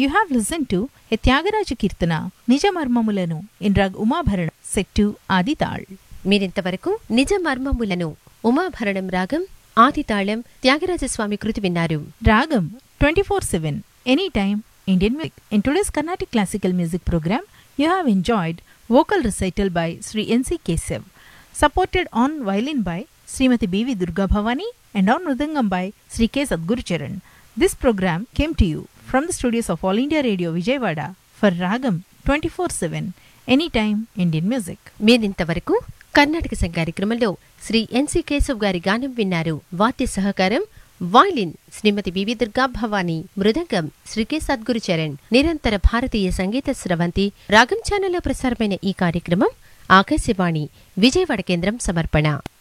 You have listened to a Tyagaraja Kirtana, Nijamarmamulanu in Rag Umabharana, set to Adital. మీరింతవరకు నిజ మర్మములను ఉమాభరణం రాగం ఆదితాళం త్యాగరాజస్వామి కృతి విన్నారు Ragam 24 7, anytime, Indian music. In today's Carnatic classical music program, you have enjoyed vocal recital by Sri N.C. Kesav, supported on violin by Srimati B.V. Durga Bhavani and on Mridangam by Sri K. Sadguru Charan. This program came to you from the studios of All India Radio Vijayawada for Ragam 24 7, anytime, Indian music. మీరింతవరకు కర్ణాటక సంఘ కార్యక్రమంలో శ్రీ ఎన్సి కేశవ్ గారి గానం విన్నారు వాద్య సహకారం violin Shrimati BV Durga Bhavani mridangam Shri K Sadguru Charan నిరంతర భారతీయ సంగీత స్రవంతి రాగం ఛానల్లో ప్రసారమైన ఈ కార్యక్రమం ఆకాశవాణి విజయవాడ కేంద్రం సమర్పణ